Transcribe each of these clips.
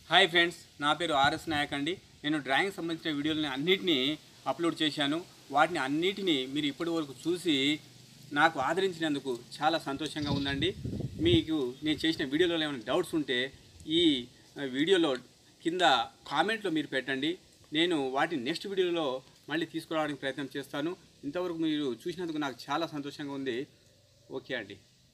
Hi friends నా పేరు RS Naik అండి నేను డ్రాయింగ్ సంబంధించిన వీడియోలని అన్నిటినీ అప్లోడ్ చేశాను వాటిని అన్నిటినీ మీరు ఇప్పటి వరకు చూసి నాకు ఆదరించినందుకు చాలా సంతోషంగా ఉందండి మీకు నేను చేసిన వీడియోలో ఏమైనా డౌట్స్ ఉంటే ఈ ఆ, వీడియోలో కింద కామెంట్లో మీరు పెట్టండి నేను వాటిని నెక్స్ట్ వీడియోలో మళ్ళీ తీసుకురావడానికి ప్రయత్నం చేస్తాను ఇంతవరకు మీరు చూసినందుకు నాకు చాలా సంతోషంగా ఉంది ఓకే అండి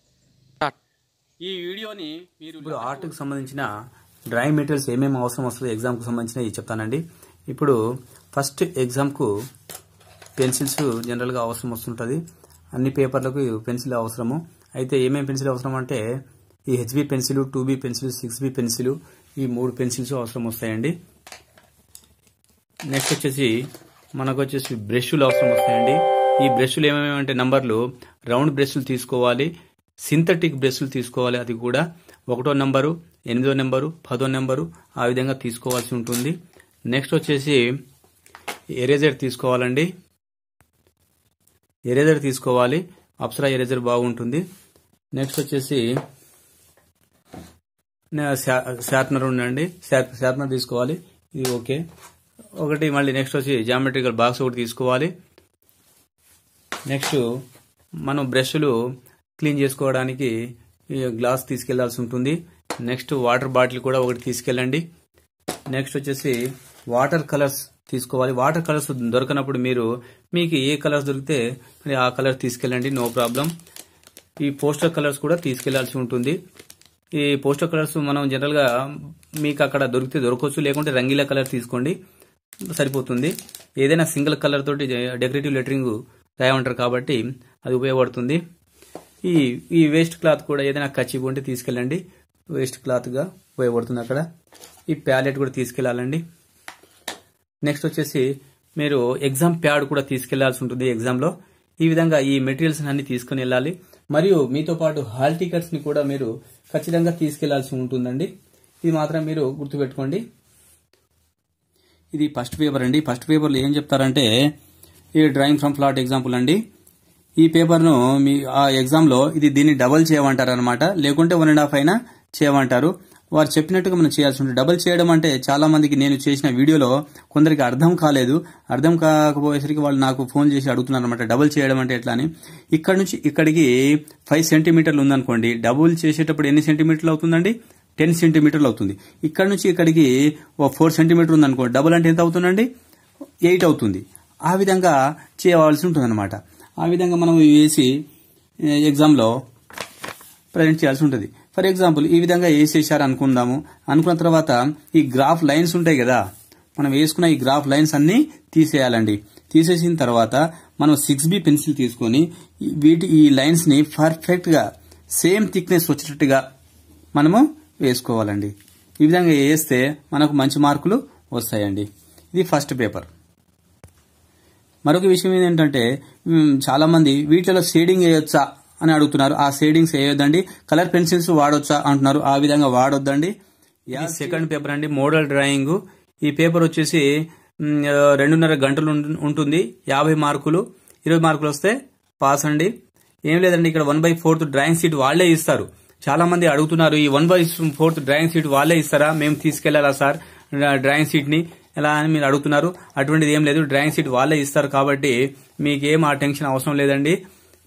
ఈ వీడియోని మీరు ఇప్పుడు ఆర్ట్కి సంబంధించిన డ్రాయింగ్ మెటీరియల్స్ ఏమేమి అవసరం వస్తుందో ఎగ్జామ్కి సంబంధించిన చెప్తానండి ఇప్పుడు ఫస్ట్ ఎగ్జామ్కు పెన్సిల్స్ జనరల్గా అవసరం వస్తుంటుంది అన్ని పేపర్లకు పెన్సిల్ అవసరము అయితే ఏమేమి పెన్సిల్ అవసరం అంటే ఈ HB pencil two B pencil six B pencil ఈ మూడు పెన్సిల్స్ అవసరం వస్తాయండి నెక్స్ట్ వచ్చేసి మనకు వచ్చేసి బ్రష్లు అవసరం వస్తాయండి ఈ బ్రష్లు ఏమేమి అంటే నంబర్లు రౌండ్ బ్రష్లు తీసుకోవాలి సింథటిక్ బ్రష్లు తీసుకోవాలి అది కూడా ఒకటో నెంబరు ఎనిమిదో నెంబరు పదో నెంబరు ఆ విధంగా తీసుకోవాల్సి ఉంటుంది నెక్స్ట్ వచ్చేసి ఎరేజర్ తీసుకోవాలండి ఎరేజర్ తీసుకోవాలి అప్సరా ఎరేజర్ బాగుంటుంది నెక్స్ట్ వచ్చేసి షార్ప్నర్ ఉండండి షార్ప్నర్ తీసుకోవాలి ఇది ఓకే ఒకటి మళ్ళీ నెక్స్ట్ వచ్చి జామెట్రికల్ బాక్స్ ఒకటి తీసుకోవాలి నెక్స్ట్ మనం బ్రష్లు క్లీన్ చేసుకోవడానికి ఈ గ్లాస్ తీసుకెళ్లాల్సి ఉంటుంది నెక్స్ట్ వాటర్ బాటిల్ కూడా ఒకటి తీసుకెళ్ళండి నెక్స్ట్ వచ్చేసి వాటర్ కలర్స్ తీసుకోవాలి వాటర్ కలర్స్ దొరకనప్పుడు మీరు మీకు ఏ కలర్స్ దొరికితే మరి ఆ కలర్ తీసుకెళ్ళండి నో ప్రాబ్లం ఈ పోస్టర్ కలర్స్ కూడా తీసుకెళ్లాల్సి ఉంటుంది ఈ పోస్టర్ కలర్స్ మనం జనరల్గా మీకు అక్కడ దొరికితే దొరకవచ్చు లేకుంటే రంగీల కలర్ తీసుకోండి సరిపోతుంది ఏదైనా సింగిల్ కలర్ తోటి డెకరేటివ్ లెటరింగ్ రాయమంటారు కాబట్టి అది ఉపయోగపడుతుంది ఈ ఈ వేస్ట్ క్లాత్ కూడా ఏదైనా కచ్చి ఉంటే తీసుకెళ్ళండి వేస్ట్ క్లాత్గా ఉపయోగపడుతుంది అక్కడ ఈ ప్యాలెట్ కూడా తీసుకెళ్ళాలండి నెక్స్ట్ వచ్చేసి మీరు ఎగ్జామ్ ప్యాడ్ కూడా తీసుకెళ్లాల్సి ఉంటుంది ఎగ్జామ్లో ఈ విధంగా ఈ మెటీరియల్స్ అన్ని తీసుకుని వెళ్ళాలి మరియు మీతో పాటు హాల్ టికెట్స్ ని కూడా మీరు ఖచ్చితంగా తీసుకెళ్లాల్సి ఉంటుందండి ఇది మాత్రం మీరు గుర్తుపెట్టుకోండి ఇది ఫస్ట్ పేపర్ అండి ఫస్ట్ పేపర్లో ఏం చెప్తారంటే ఈ డ్రాయింగ్ ఫ్రమ్ ఫ్లాట్ ఎగ్జాంపుల్ అండి ఈ పేపర్ను మీ ఆ ఎగ్జామ్లో ఇది దీన్ని డబల్ చేయమంటారు అనమాట లేకుంటే వన్ అండ్ హాఫ్ అయినా చేయమంటారు వారు చెప్పినట్టుగా మనం చేయాల్సి ఉంటుంది డబల్ చేయడం అంటే చాలా మందికి నేను చేసిన వీడియోలో కొందరికి అర్థం కాలేదు అర్థం కాకపోయేసరికి వాళ్ళు నాకు ఫోన్ చేసి అడుగుతున్నారు అనమాట డబుల్ చేయడం అంటే ఎట్లా అని ఇక్కడ నుంచి ఇక్కడికి ఫైవ్ సెంటీమీటర్లు ఉందనుకోండి డబుల్ చేసేటప్పుడు ఎన్ని సెంటీమీటర్లు అవుతుందండి టెన్ సెంటీమీటర్లు అవుతుంది ఇక్కడ నుంచి ఇక్కడికి ఓ ఫోర్ సెంటీమీటర్ ఉందనుకోండి డబుల్ అంటే ఎంత అవుతుందండి ఎయిట్ అవుతుంది ఆ విధంగా చేయవలసి ఉంటుంది అనమాట ఆ విధంగా మనం వేసి ఎగ్జామ్లో ప్రజెంట్ చేయాల్సి ఉంటుంది ఫర్ ఎగ్జాంపుల్ ఈ విధంగా వేసేసారు అనుకుందాము అనుకున్న తర్వాత ఈ గ్రాఫ్ లైన్స్ ఉంటాయి కదా మనం వేసుకున్న ఈ గ్రాఫ్ లైన్స్ అన్ని తీసేయాలండి తీసేసిన తర్వాత మనం సిక్స్ బి పెన్సిల్ తీసుకొని ఈ- వీటి ఈ లైన్స్ ని పర్ఫెక్ట్ గా సేమ్ థిక్నెస్ వచ్చేటట్టుగా మనము వేసుకోవాలండి ఈ విధంగా వేస్తే మనకు మంచి మార్కులు వస్తాయండి ఇది ఫస్ట్ పేపర్ మరొక విషయం ఏంటంటే మ్, చాలా మంది వీటిలో షేడింగ్ వేయొచ్చా అని అడుగుతున్నారు ఆ షేడింగ్స్ వేయొద్దండి కలర్ పెన్సిల్స్ వాడొచ్చా అంటున్నారు ఆ విధంగా వాడొద్దండి ఇది సెకండ్ పేపర్ అండి మోడల్ డ్రాయింగ్ ఈ పేపర్ వచ్చేసి మ్, ఆ, రెండున్నర గంటలు ఉం- ఉంటుంది యాభై మార్కులు ఇరవై మార్కులు వస్తే పాస్ అండి ఏం లేదండి ఇక్కడ one by fourth drawing sheet వాళ్ళే ఇస్తారు చాలా మంది అడుగుతున్నారు ఈ one by fourth drawing sheet వాళ్ళే ఇస్తారా మేము తీసుకెళ్లాలా సార్ డ్రాయింగ్ షీట్ ని ఎలా అని మీరు అడుగుతున్నారు అటువంటిది ఏం లేదు డ్రాయింగ్ షీట్ వాళ్ళే ఇస్తారు కాబట్టి మీకేం ఆ టెన్షన్ అవసరం లేదండి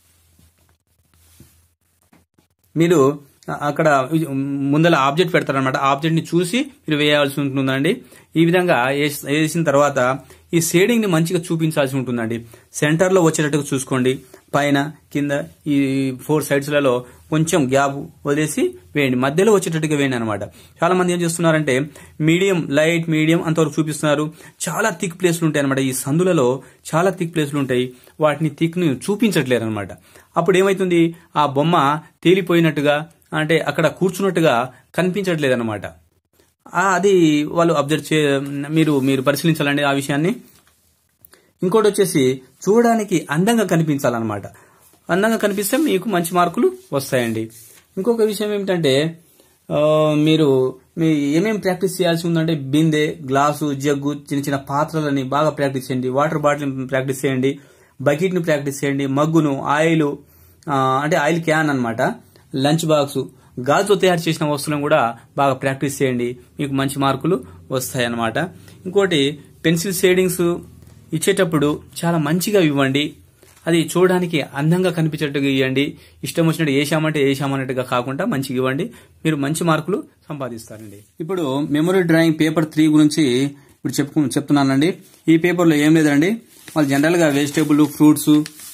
మీరు అక్కడ ముందల ఆబ్జెక్ట్ పెడతారనమాట ఆబ్జెక్ట్ ని చూసి మీరు వేయాల్సి ఉంటుందండి ఈ విధంగా వేస్- వేసిన తర్వాత ఈ షేడింగ్ ని మంచిగా చూపించాల్సి ఉంటుందండి సెంటర్ లో వచ్చేటట్టుగా చూసుకోండి పైన కింద ఈ ఫోర్ సైడ్స్ లలో కొంచెం గ్యాప్ వదిలేసి వేయండి మధ్యలో వచ్చేటట్టుగా వేయండి అనమాట చాలా మంది ఏం చేస్తున్నారంటే మీడియం లైట్ మీడియం అంతవరకు చూపిస్తున్నారు చాలా థిక్ ప్లేస్లు ఉంటాయి అనమాట ఈ సందులలో చాలా థిక్ ప్లేస్లు ఉంటాయి వాటిని థిక్ ని చూపించట్లేరు అనమాట అప్పుడు ఏమైతుంది ఆ బొమ్మ తేలిపోయినట్టుగా అంటే అక్కడ కూర్చున్నట్టుగా కనిపించట్లేదు అనమాట అది వాళ్ళు అబ్జర్వ్ చే మీరు మీరు పరిశీలించాలండి ఆ విషయాన్ని ఇంకోటి వచ్చేసి చూడడానికి అందంగా కనిపించాలన్నమాట అందంగా కనిపిస్తే మీకు మంచి మార్కులు వస్తాయండి ఇంకొక విషయం ఏమిటంటే ఆ, మీరు మీ ఏమేమి ప్రాక్టీస్ చేయాల్సి ఉందంటే బిందె గ్లాసు జగ్గు చిన్న చిన్న పాత్రలని బాగా ప్రాక్టీస్ చేయండి వాటర్ బాటిల్ ప్రాక్టీస్ చేయండి బకెట్ ని ప్రాక్టీస్ చేయండి మగ్గును ఆయిల్ అంటే ఆయిల్ క్యాన్ అన్నమాట లంచ్ బాక్స్ గాజుతో తయారు చేసిన వస్తువులను కూడా బాగా ప్రాక్టీస్ చేయండి మీకు మంచి మార్కులు వస్తాయన్నమాట ఇంకోటి పెన్సిల్ షేడింగ్స్ ఇచ్చేటప్పుడు చాలా మంచిగా ఇవ్వండి అది చూడడానికి అందంగా కనిపించేట్టుగా ఇవ్వండి ఇష్టం వచ్చినట్టు వేసామంటే వేసామన్నట్టుగా కాకుండా మంచిగా ఇవ్వండి మీరు మంచి మార్కులు సంపాదిస్తారండి ఇప్పుడు మెమొరీ డ్రాయింగ్ పేపర్ త్రీ గురించి ఇప్పుడు చెప్పుకు చెప్తున్నానండి ఈ పేపర్లో ఏం లేదండి వాళ్ళు జనరల్గా వెజిటేబుల్ ఫ్రూట్స్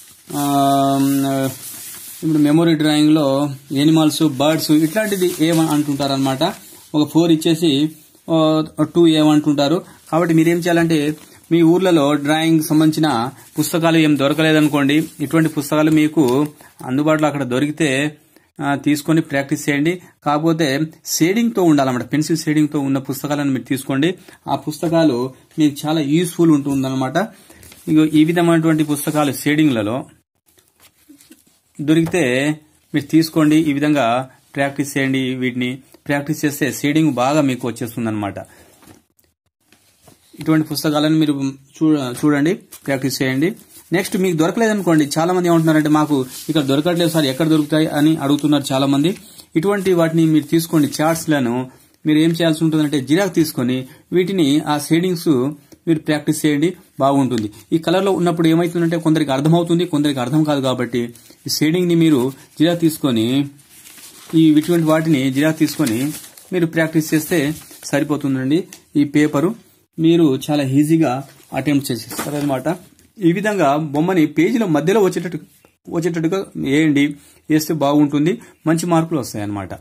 ఇప్పుడు మెమొరీ డ్రాయింగ్లో ఎనిమల్స్ బర్డ్స్ ఇట్లాంటిది ఏమని అంటుంటారు ఒక ఫోర్ ఇచ్చేసి టూ ఏమంటుంటారు కాబట్టి మీరేం చేయాలంటే మీ ఊర్లలో డ్రాయింగ్ సంబంధించిన పుస్తకాలు ఏం దొరకలేదనుకోండి ఇటువంటి పుస్తకాలు మీకు అందుబాటులో అక్కడ దొరికితే ఆ, తీసుకొని ప్రాక్టీస్ చేయండి కాకపోతే షేడింగ్తో ఉండాలన్నమాట పెన్సిల్ షేడింగ్తో ఉన్న పుస్తకాలను మీరు తీసుకోండి ఆ పుస్తకాలు మీకు చాలా యూస్ఫుల్ ఉంటుందన్నమాట ఇగో ఈ విధమైనటువంటి పుస్తకాలు షేడింగ్లలో దొరికితే మీరు తీసుకోండి ఈ విధంగా ప్రాక్టీస్ చేయండి వీటిని ప్రాక్టీస్ చేస్తే షేడింగ్ బాగా మీకు వచ్చేస్తుంది అనమాట ఇటువంటి పుస్తకాలను మీరు చూ- చూడండి ప్రాక్టీస్ చేయండి నెక్స్ట్ మీకు దొరకలేదనుకోండి చాలా మంది ఏమంటున్నారంటే మాకు ఇక్కడ దొరకట్లేదు సార్ ఎక్కడ దొరుకుతాయి అని అడుగుతున్నారు చాలా మంది ఇటువంటి వాటిని మీరు తీసుకోండి చార్ట్స్లను మీరు ఏం చేయాల్సి ఉంటుందంటే జిరాక్ తీసుకొని వీటిని ఆ షేడింగ్స్ మీరు ప్రాక్టీస్ చేయండి బాగుంటుంది ఈ కలర్లో ఉన్నప్పుడు ఏమవుతుందంటే కొందరికి అర్థమవుతుంది కొందరికి అర్థం కాదు కాబట్టి ఈ షేడింగ్ని మీరు జిరాక్ తీసుకొని ఈ ఇటువంటి వాటిని జిరాక్ తీసుకొని మీరు ప్రాక్టీస్ చేస్తే సరిపోతుందండి ఈ పేపరు మీరు చాలా ఈజీగా అటెంప్ట్ చేసేస్తారనమాట ఈ విధంగా బొమ్మని పేజీలో మధ్యలో వచ్చేటట్టు వచ్చేటట్టుగా వేయండి వేస్తే బాగుంటుంది మంచి మార్కులు వస్తాయి అన్నమాట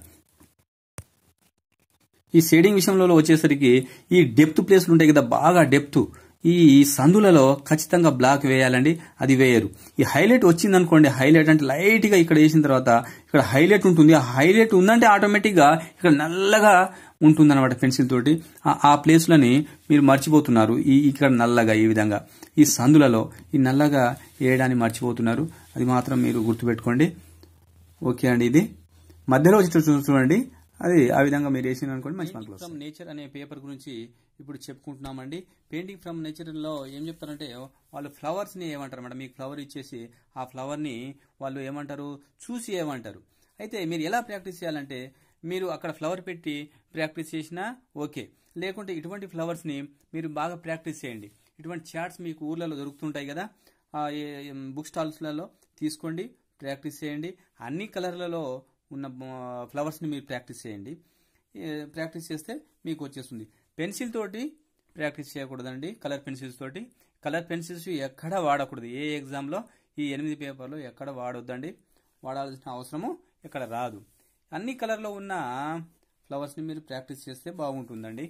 ఈ షేడింగ్ విషయంలో వచ్చేసరికి ఈ డెప్త్ ప్లేస్లు ఉంటాయి కదా బాగా డెప్త్ ఈ సందులలో ఖచ్చితంగా బ్లాక్ వేయాలండి అది వేయరు ఈ హైలైట్ వచ్చింది అనుకోండి హైలైట్ అంటే లైట్ గా ఇక్కడ వేసిన తర్వాత ఇక్కడ హైలైట్ ఉంటుంది ఆ హైలైట్ ఉందంటే ఆటోమేటిక్ గా ఇక్కడ నల్లగా ఉంటుంది అనమాట పెన్సిల్ తోటి ఆ- ఆ ప్లేస్లని మీరు మర్చిపోతున్నారు ఈ ఇక్కడ నల్లగా ఈ విధంగా ఈ సందులలో ఈ నల్లగా వేయడాన్ని మర్చిపోతున్నారు అది మాత్రం మీరు గుర్తుపెట్టుకోండి ఓకే అండి ఇది మధ్యలో వచ్చి చూ- చూడండి అది ఆ విధంగా మీరు వేసిన అనుకోండి మంచి మార్కులు ఫ్రమ్ నేచర్ అనే పేపర్ గురించి ఇప్పుడు చెప్పుకుంటున్నామండి పెయింటింగ్ ఫ్రమ్ నేచర్ లో ఏం చెప్తారంటే వాళ్ళు ఫ్లవర్స్ ని ఏమంటారు మేడం మీకు ఫ్లవర్ ఇచ్చేసి ఆ ఫ్లవర్ ని వాళ్ళు ఏమంటారు చూసి ఏమంటారు అయితే మీరు ఎలా ప్రాక్టీస్ చేయాలంటే మీరు అక్కడ ఫ్లవర్ పెట్టి ప్రాక్టీస్ చేసినా ఓకే లేకుంటే ఇటువంటి ఫ్లవర్స్ ని మీరు బాగా ప్రాక్టీస్ చేయండి ఇటువంటి చాట్స్ మీకు ఊర్లలో దొరుకుతుంటాయి కదా ఆ ఏ- బుక్ స్టాల్స్లలో తీసుకోండి ప్రాక్టీస్ చేయండి అన్ని కలర్లలో ఉన్న ఫ్లవర్స్ ని మీరు ప్రాక్టీస్ చేయండి ఏ, ప్రాక్టీస్ చేస్తే మీకు వచ్చేస్తుంది పెన్సిల్ తోటి ప్రాక్టీస్ చేయకూడదండి కలర్ పెన్సిల్స్ తోటి కలర్ పెన్సిల్స్ ఎక్కడ వాడకూడదు ఏ ఎగ్జామ్లో ఈ ఎనిమిది పేపర్లో ఎక్కడ వాడొద్దండి వాడాల్సిన అవసరము ఇక్కడ రాదు అన్ని కలర్లో ఉన్న ఫ్లవర్స్ని మీరు ప్రాక్టీస్ చేస్తే బాగుంటుందండి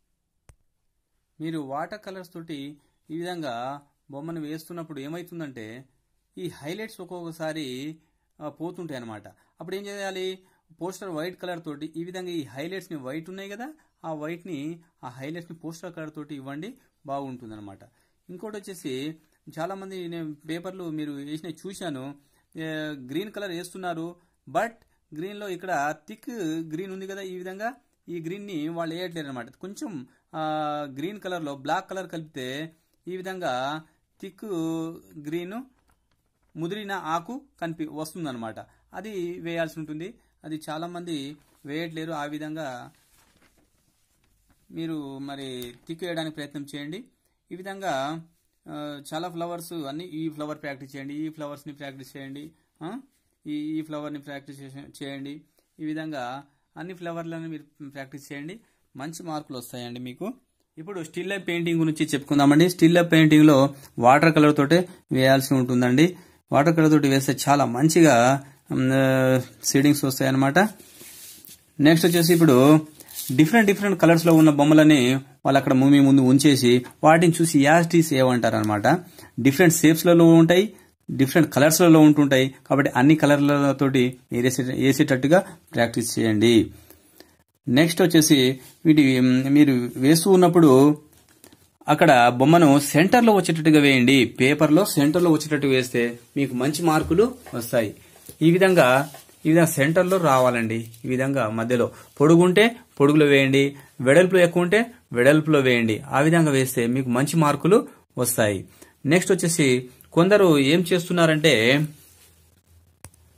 మీరు వాటర్ కలర్స్ తోటి ఈ విధంగా బొమ్మను వేస్తున్నప్పుడు ఏమవుతుందంటే ఈ హైలైట్స్ ఒక్కొక్కసారి ఆ, పోతుంటాయి అనమాట అప్పుడు ఏం చేయాలి పోస్టర్ వైట్ కలర్ తోటి ఈ విధంగా ఈ హైలైట్స్ని వైట్ ఉన్నాయి కదా ఆ వైట్ని ఆ హైలైట్స్ని పోస్టర్ కలర్ తోటి ఇవ్వండి బాగుంటుంది అనమాట ఇంకోటి వచ్చేసి చాలామంది నేను పేపర్లు మీరు వేసినవి చూశాను ఏ, గ్రీన్ కలర్ వేస్తున్నారు బట్ గ్రీన్లో ఇక్కడ థిక్ గ్రీన్ ఉంది కదా ఈ విధంగా ఈ గ్రీన్ని వాళ్ళు వేయట్లేరు అనమాట కొంచెం ఆ, గ్రీన్ కలర్లో బ్లాక్ కలర్ కలిపితే ఈ విధంగా థిక్ గ్రీన్ ముదిరిన ఆకు కనిపి వస్తుందన్నమాట అది వేయాల్సి ఉంటుంది అది చాలా మంది వేయట్లేరు ఆ విధంగా మీరు మరి థిక్ వేయడానికి ప్రయత్నం చేయండి ఈ విధంగా ఆ, చాలా ఫ్లవర్స్ అన్ని ఈ ఫ్లవర్ ప్రాక్టీస్ చేయండి ఈ ఫ్లవర్స్ని ప్రాక్టీస్ చేయండి ఆ? ఈ ఈ ఫ్లవర్ని ప్రాక్టీస్ చేసే- చేయండి ఈ విధంగా అన్ని ఫ్లవర్లను మీరు ప్రాక్టీస్ చేయండి మంచి మార్కులు వస్తాయండి మీకు ఇప్పుడు స్టిల్ లైఫ్ పెయింటింగ్ గురించి చెప్పుకుందామండి స్టిల్ లైఫ్ పెయింటింగ్ లో వాటర్ కలర్ తోటే వేయాల్సి ఉంటుందండి వాటర్ కలర్ తోటి వేస్తే చాలా మంచిగా సీడింగ్స్ వస్తాయి అన్నమాట నెక్స్ట్ వచ్చేసి ఇప్పుడు డిఫరెంట్ డిఫరెంట్ కలర్స్ లో ఉన్న బొమ్మలని వాళ్ళు అక్కడ మీ ముందు ఉంచేసి వాటిని చూసి యాస్టీస్ ఏమంటారు అనమాట డిఫరెంట్ షేప్స్ లలో ఉంటాయి డిఫరెంట్ కలర్స్ లలో ఉంటుంటాయి కాబట్టి అన్ని కలర్లతోటి మీరు వేసే- వేసేటట్టుగా ప్రాక్టీస్ చేయండి నెక్స్ట్ వచ్చేసి వీటి మ్, మీరు వేస్తూ ఉన్నప్పుడు అక్కడ బొమ్మను సెంటర్లో వచ్చేటట్టుగా వేయండి పేపర్లో సెంటర్లో వచ్చేటట్టు వేస్తే మీకు మంచి మార్కులు వస్తాయి ఈ విధంగా ఈ విధంగా సెంటర్లో రావాలండి ఈ విధంగా మధ్యలో పొడుగుంటే పొడుగులో వేయండి వెడల్పులో ఎక్కువ ఉంటే వెడల్పులో వేయండి ఆ విధంగా వేస్తే మీకు మంచి మార్కులు వస్తాయి నెక్స్ట్ వచ్చేసి కొందరు ఏం చేస్తున్నారంటే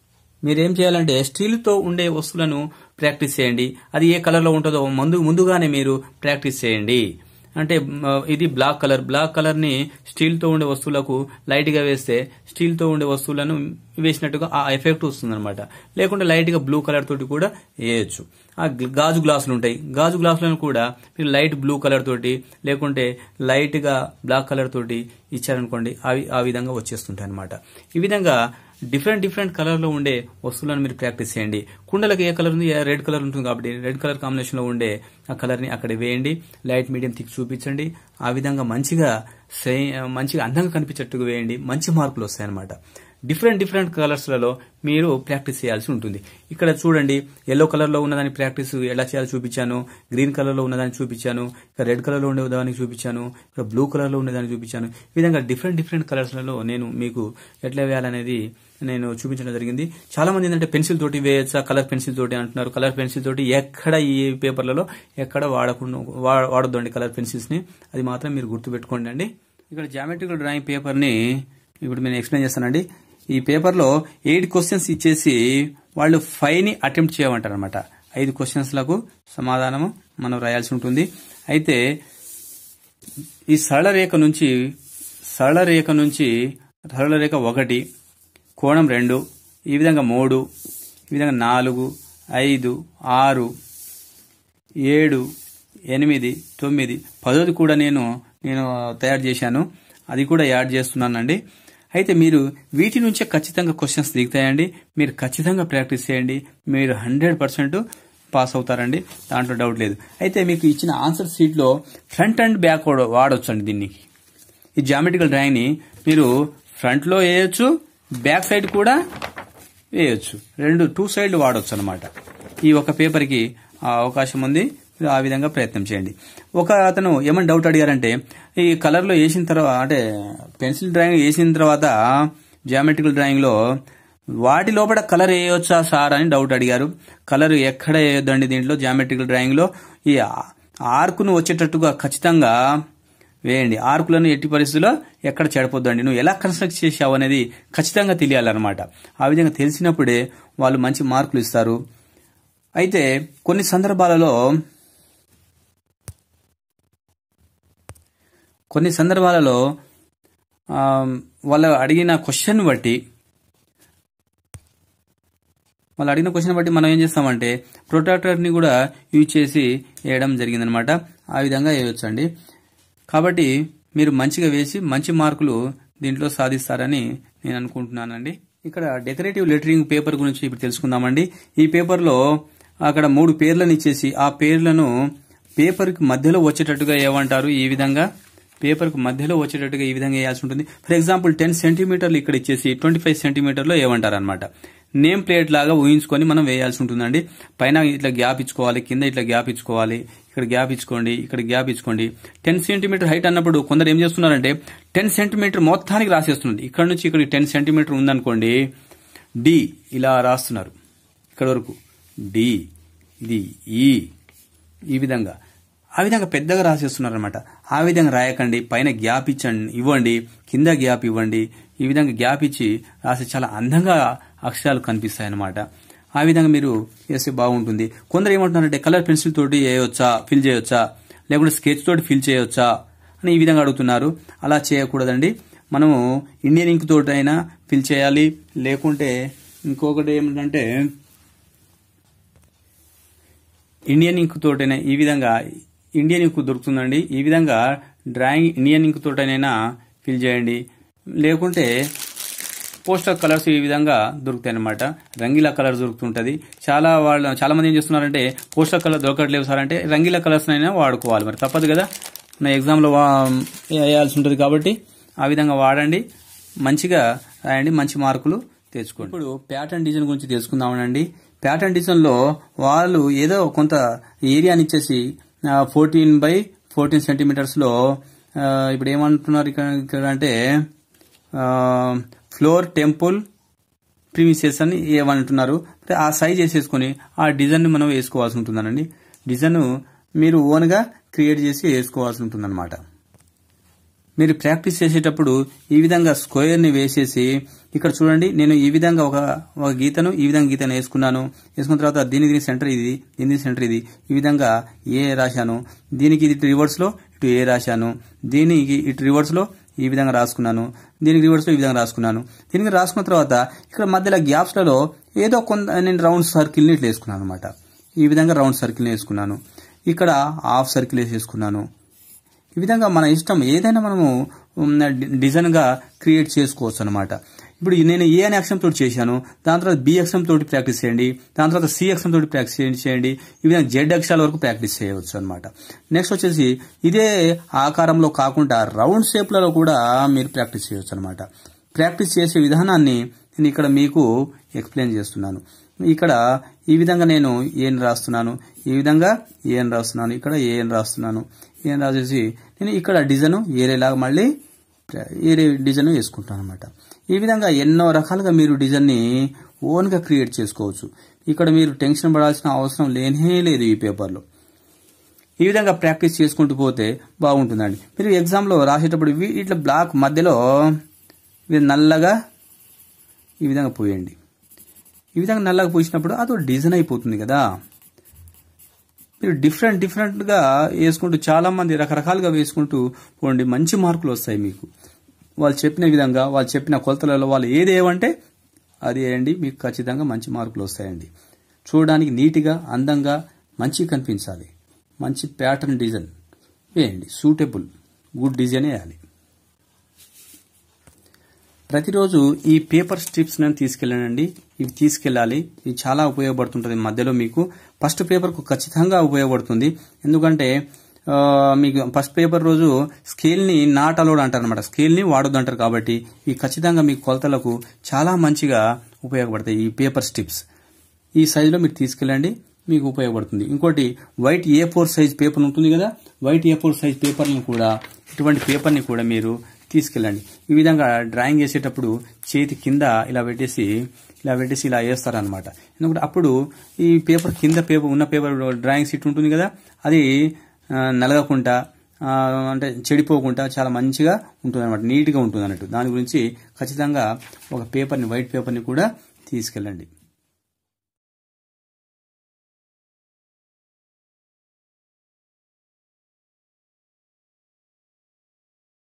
మీరు ఏం చేయాలంటే స్టీల్తో ఉండే వస్తువులను ప్రాక్టీస్ చేయండి అది ఏ కలర్లో ఉంటుందో ముందు ముందుగానే మీరు ప్రాక్టీస్ చేయండి అంటే మ, ఇది బ్లాక్ కలర్ బ్లాక్ కలర్ ని స్టీల్ తో ఉండే వస్తువులకు లైట్ గా వేస్తే స్టీల్ తో ఉండే వస్తువులను వేసినట్టుగా ఆ ఎఫెక్ట్ వస్తుంది అనమాట లేకుంటే లైట్ గా బ్లూ కలర్ తోటి కూడా వేయచ్చు ఆ గ్ల- గాజు గ్లాసులు ఉంటాయి గాజు గ్లాసులను కూడా మీరు లైట్ బ్లూ కలర్ తోటి లేకుంటే లైట్ గా బ్లాక్ కలర్ తోటి ఇచ్చారనుకోండి అవి ఆ విధంగా వచ్చేస్తుంటాయి అనమాట ఈ విధంగా డిఫరెంట్ డిఫరెంట్ కలర్ లో ఉండే వస్తువులను మీరు ప్రాక్టీస్ చేయండి కుండలకు ఏ కలర్ ఉంది రెడ్ కలర్ ఉంటుంది కాబట్టి రెడ్ కలర్ కాంబినేషన్ లో ఉండే ఆ కలర్ ని అక్కడ వేయండి లైట్ మీడియం థిక్ చూపించండి ఆ విధంగా మంచిగా సై- మంచిగా అందంగా కనిపించేట్టుగా వేయండి మంచి మార్కులు వస్తాయన్నమాట డిఫరెంట్ డిఫరెంట్ కలర్స్లలో మీరు ప్రాక్టీస్ చేయాల్సి ఉంటుంది ఇక్కడ చూడండి ఎల్లో కలర్లో ఉన్నదాన్ని ప్రాక్టీస్ ఎలా చేయాలో చూపించాను గ్రీన్ కలర్లో ఉన్నదాన్ని చూపించాను ఇక్కడ రెడ్ కలర్లో ఉండే దానికి చూపించాను ఇక్కడ బ్లూ కలర్లో ఉండేదాన్ని చూపించాను ఈ విధంగా డిఫరెంట్ డిఫరెంట్ కలర్స్లలో నేను మీకు ఎట్లా వేయాలనేది నేను చూపించడం జరిగింది చాలా మంది ఏంటంటే పెన్సిల్ తోటి వేయచ్చా కలర్ పెన్సిల్ తోటి అంటున్నారు కలర్ పెన్సిల్ తోటి ఎక్కడ ఈ పేపర్లలో ఎక్కడ వాడకుండా వా- వాడొద్దండి కలర్ పెన్సిల్స్ ని అది మాత్రం మీరు గుర్తుపెట్టుకోండి అండి ఇక్కడ జామెట్రికల్ డ్రాయింగ్ పేపర్ ని ఇప్పుడు నేను ఎక్స్ప్లెయిన్ చేస్తానండి ఈ పేపర్లో ఎయిట్ క్వశ్చన్స్ ఇచ్చేసి వాళ్ళు ఫైవ్ ని అటెంప్ట్ చేయమంటారు అనమాట ఐదు క్వశ్చన్స్లకు సమాధానము మనం రాయాల్సి ఉంటుంది అయితే ఈ సరళ రేఖ నుంచి సరళ రేఖ నుంచి సరళ రేఖ ఒకటి కోణం రెండు ఈ విధంగా మూడు ఈ విధంగా నాలుగు ఐదు ఆరు ఏడు ఎనిమిది తొమ్మిది పదోది కూడా నేను నేను తయారు చేశాను అది కూడా యాడ్ చేస్తున్నానండి అయితే మీరు వీటి నుంచే ఖచ్చితంగా క్వశ్చన్స్ దిగుతాయండి మీరు ఖచ్చితంగా ప్రాక్టీస్ చేయండి మీరు హండ్రెడ్ పర్సెంట్ పాస్ అవుతారండి దాంట్లో డౌట్ లేదు అయితే మీకు ఇచ్చిన ఆన్సర్ షీట్లో ఫ్రంట్ అండ్ బ్యాక్ కూడా వాడొచ్చండి దీన్ని ఈ జామెట్రికల్ డ్రాయింగ్ ని మీరు ఫ్రంట్ లో వేయొచ్చు బ్యాక్ సైడ్ కూడా వేయొచ్చు రెండు టూ సైడ్లు వాడొచ్చు అనమాట ఈ ఒక పేపర్ కి ఆ అవకాశం ఉంది మీరు ఆ విధంగా ప్రయత్నం చేయండి ఒక అతను ఏమని డౌట్ అడిగారంటే ఈ కలర్ లో వేసిన తర్వాత అంటే పెన్సిల్ డ్రాయింగ్ వేసిన తర్వాత జామెట్రికల్ డ్రాయింగ్ లో వాటి లోపల కలర్ వేయొచ్చా సార్ అని డౌట్ అడిగారు కలర్ ఎక్కడ వేయొద్దండి దీంట్లో జామెట్రికల్ డ్రాయింగ్ లో ఈ ఆర్కును వచ్చేటట్టుగా ఖచ్చితంగా వేయండి ఆర్కులను ఎట్టి పరిస్థితుల్లో ఎక్కడ చెడపొద్దండి నువ్వు ఎలా కన్స్ట్రక్ట్ చేసావు అనేది ఖచ్చితంగా తెలియాలన్నమాట ఆ విధంగా తెలిసినప్పుడే వాళ్ళు మంచి మార్కులు ఇస్తారు అయితే కొన్ని సందర్భాలలో కొన్ని సందర్భాలలో ఆ, వాళ్ళు అడిగిన క్వశ్చన్ బట్టి వాళ్ళు అడిగిన క్వశ్చన్ బట్టి మనం ఏం చేస్తామంటే ప్రొటాక్టర్ని కూడా యూజ్ చేసి వేయడం జరిగిందనమాట ఆ విధంగా వేయవచ్చు అండి కాబట్టి మీరు మంచిగా వేసి మంచి మార్కులు దీంట్లో సాధిస్తారని నేను అనుకుంటున్నానండి ఇక్కడ డెకరేటివ్ లెటరింగ్ పేపర్ గురించి ఇప్పుడు తెలుసుకుందామండి ఈ పేపర్లో అక్కడ మూడు పేర్లను ఇచ్చేసి ఆ పేర్లను పేపర్కి మధ్యలో వచ్చేటట్టుగా ఏమంటారు ఈ విధంగా పేపర్కి మధ్యలో వచ్చేటట్టుగా ఈ విధంగా వేయాల్సి ఉంటుంది ఫర్ ఎగ్జాంపుల్ టెన్ సెంటీమీటర్లు ఇక్కడ ఇచ్చేసి ట్వంటీ ఫైవ్ సెంటీమీటర్లో ఏమంటారు అనమాట నేమ్ ప్లేట్ లాగా ఊహించుకొని మనం వేయాల్సి ఉంటుందండి పైన ఇట్లా గ్యాప్ ఇచ్చుకోవాలి కింద ఇట్లా గ్యాప్ ఇచ్చుకోవాలి ఇక్కడ గ్యాప్ ఇచ్చుకోండి ఇక్కడ గ్యాప్ ఇచ్చుకోండి టెన్ సెంటీమీటర్ హైట్ అన్నప్పుడు కొందరు ఏం చేస్తున్నారంటే టెన్ సెంటీమీటర్ మొత్తానికి రాసేస్తున్నారు ఇక్కడ నుంచి ఇక్కడికి టెన్ సెంటీమీటర్ ఉందనుకోండి డి ఇలా రాస్తున్నారు ఇక్కడ వరకు డి ఇది ఈ ఈ విధంగా ఆ విధంగా పెద్దగా రాసేస్తున్నారు అనమాట ఆ విధంగా రాయకండి పైన గ్యాప్ ఇచ్చండి ఇవ్వండి కింద గ్యాప్ ఇవ్వండి ఈ విధంగా గ్యాప్ ఇచ్చి రాసి చాలా అందంగా అక్షరాలు కనిపిస్తాయి అన్నమాట ఆ విధంగా మీరు వేస్తే బాగుంటుంది కొందరు ఏమంటున్నారంటే కలర్ పెన్సిల్ తోటి వేయవచ్చా ఫిల్ చేయొచ్చా లేకుంటే స్కెచ్ తోటి ఫిల్ చేయొచ్చా అని ఈ విధంగా అడుగుతున్నారు అలా చేయకూడదండి మనము ఇండియన్ ఇంక్ తోటి అయినా ఫిల్ చేయాలి లేకుంటే ఇంకొకటి ఏమిటంటే ఇండియన్ ఇంక్ తోటైనా ఈ విధంగా ఇండియన్ ఇంక్ దొరుకుతుందండి ఈ విధంగా డ్రాయింగ్ ఇండియన్ ఇంక్ తోటనైనా ఫిల్ చేయండి లేకుంటే పోస్టర్ కలర్స్ ఈ విధంగా దొరుకుతాయి అనమాట రంగీలా కలర్ దొరుకుతుంటది చాలా వాళ్ళు చాలా మంది ఏం చేస్తున్నారంటే పోస్టర్ కలర్ దొరకట్లేవు సార్ అంటే రంగీలా కలర్స్ అయినా వాడుకోవాలి మరి తప్పదు కదా నా ఎగ్జామ్లో వేయాల్సి ఉంటుంది కాబట్టి ఆ విధంగా వాడండి మంచిగా రాయండి మంచి మార్కులు తెచ్చుకోండి ఇప్పుడు ప్యాటర్న్ డిజైన్ గురించి తెలుసుకుందామనండి ప్యాటర్న్ డిజైన్ లో వాళ్ళు ఏదో కొంత ఏరియాని ఇచ్చేసి ఫోర్టీన్ బై ఫోర్టీన్ సెంటీమీటర్స్ లో ఆ, ఇప్పుడు ఏమంటున్నారు ఇక్కడ ఇక్కడ అంటే ఫ్లోర్ టెంపుల్ ప్రీమిసెస్ అని ఏమంటున్నారు అయితే ఆ సైజ్ వేసేసుకొని ఆ డిజైన్ మనం వేసుకోవాల్సి ఉంటుందనండి డిజైన్ మీరు ఓన్ గా క్రియేట్ చేసి వేసుకోవాల్సి ఉంటుందన్నమాట మీరు ప్రాక్టీస్ చేసేటప్పుడు ఈ విధంగా స్క్వేర్ని వేసేసి ఇక్కడ చూడండి నేను ఈ విధంగా ఒక ఒక గీతను ఈ విధంగా గీతను వేసుకున్నాను వేసుకున్న తర్వాత దీని దీని సెంటర్ ఇది దీని సెంటర్ ఇది ఈ విధంగా ఏ రాశాను దీనికి ఇటు రివర్స్లో ఇటు ఏ రాశాను దీనికి ఇటు రివర్స్లో ఈ విధంగా రాసుకున్నాను దీనికి రివర్స్లో ఈ విధంగా రాసుకున్నాను దీనికి రాసుకున్న తర్వాత ఇక్కడ మధ్యలో గ్యాప్స్లలో ఏదో కొంత నేను రౌండ్ సర్కిల్ని ఇట్లా వేసుకున్నాను అనమాట ఈ విధంగా రౌండ్ సర్కిల్ని వేసుకున్నాను ఇక్కడ హాఫ్ సర్కిల్ వేసేసుకున్నాను ఈ విధంగా మన ఇష్టం ఏదైనా మనము ఉమ్, డి- డిజైన్గా క్రియేట్ చేసుకోవచ్చు అనమాట ఇప్పుడు నేను ఏ అనే అక్షరం తోటి చేశాను దాని తర్వాత బి అక్షరం తోటి ప్రాక్టీస్ చేయండి దాని తర్వాత సి అక్షరం తోటి ప్రాక్టీస్ చేయండి- చేయండి ఈ విధంగా జెడ్ అక్షరాల వరకు ప్రాక్టీస్ చేయవచ్చు అనమాట నెక్స్ట్ వచ్చేసి ఇదే ఆకారంలో కాకుండా రౌండ్ షేప్లలో కూడా మీరు ప్రాక్టీస్ చేయవచ్చు అనమాట ప్రాక్టీస్ చేసే విధానాన్ని నేను ఇక్కడ మీకు ఎక్స్ప్లెయిన్ చేస్తున్నాను ఇక్కడ ఈ విధంగా నేను ఏం రాస్తున్నాను ఈ విధంగా ఏం రాస్తున్నాను ఇక్కడ ఏం రాస్తున్నాను ఏం రాసేసి నేను ఇక్కడ డిజైన్ ఏరేలాగా మళ్ళీ ఏరే డిజైన్ వేసుకుంటాను అనమాట ఈ విధంగా ఎన్నో రకాలుగా మీరు డిజైన్ని ఓన్గా క్రియేట్ చేసుకోవచ్చు ఇక్కడ మీరు టెన్షన్ పడాల్సిన అవసరం లేనే లేదు ఈ పేపర్లో ఈ విధంగా ప్రాక్టీస్ చేసుకుంటూ పోతే బాగుంటుందండి మీరు ఎగ్జామ్లో రాసేటప్పుడు ఇవి ఇట్లా బ్లాక్ మధ్యలో ఇది నల్లగా ఈ విధంగా పోయండి ఈ విధంగా నల్లగా పోసినప్పుడు అదో డిజైన్ అయిపోతుంది కదా మీరు డిఫరెంట్ డిఫరెంట్గా వేసుకుంటూ చాలా మంది రకరకాలుగా వేసుకుంటూ పోండి మంచి మార్కులు వస్తాయి మీకు వాళ్ళు చెప్పిన విధంగా వాళ్ళు చెప్పిన కొలతలలో వాళ్ళు ఏది ఏమంటే అది వేయండి మీకు ఖచ్చితంగా మంచి మార్కులు వస్తాయండి చూడడానికి నీట్గా అందంగా మంచి కనిపించాలి మంచి ప్యాటర్న్ డిజైన్ వేయండి సూటబుల్ గుడ్ డిజైన్ వేయాలి ప్రతిరోజు ఈ పేపర్ స్ట్రిప్స్ నేను తీసుకెళ్ళానండి ఇవి తీసుకెళ్ళాలి ఇది చాలా ఉపయోగపడుతుంటుంది మధ్యలో మీకు ఫస్ట్ పేపర్కు ఖచ్చితంగా ఉపయోగపడుతుంది ఎందుకంటే ఆ, మీకు ఫస్ట్ పేపర్ రోజు స్కేల్ని నాట్ అలౌడ్ అంటారు అనమాట స్కేల్ని వాడొద్దు అంటారు కాబట్టి ఇవి ఖచ్చితంగా మీ కొలతలకు చాలా మంచిగా ఉపయోగపడతాయి ఈ పేపర్ స్ట్రిప్స్ ఈ సైజులో మీరు తీసుకెళ్ళండి మీకు ఉపయోగపడుతుంది ఇంకోటి white A four size paper ఉంటుంది కదా వైట్ ఏ ఫోర్ సైజ్ పేపర్ని కూడా ఇటువంటి పేపర్ని కూడా మీరు తీసుకెళ్ళండి ఈ విధంగా డ్రాయింగ్ చేసేటప్పుడు చేతి కింద ఇలా పెట్టేసి ఇలా పెట్టేసి ఇలా వేస్తారనమాట ఎందుకంటే అప్పుడు ఈ పేపర్ కింద పేపర్ ఉన్న పేపర్ డ్రాయింగ్ షీట్ ఉంటుంది కదా అది ఆ, నలగకుండా ఆ, అంటే చెడిపోకుండా చాలా మంచిగా ఉంటుంది అనమాట నీట్గా ఉంటుంది అన్నట్టు దాని గురించి ఖచ్చితంగా ఒక పేపర్ని వైట్ పేపర్ని కూడా తీసుకెళ్ళండి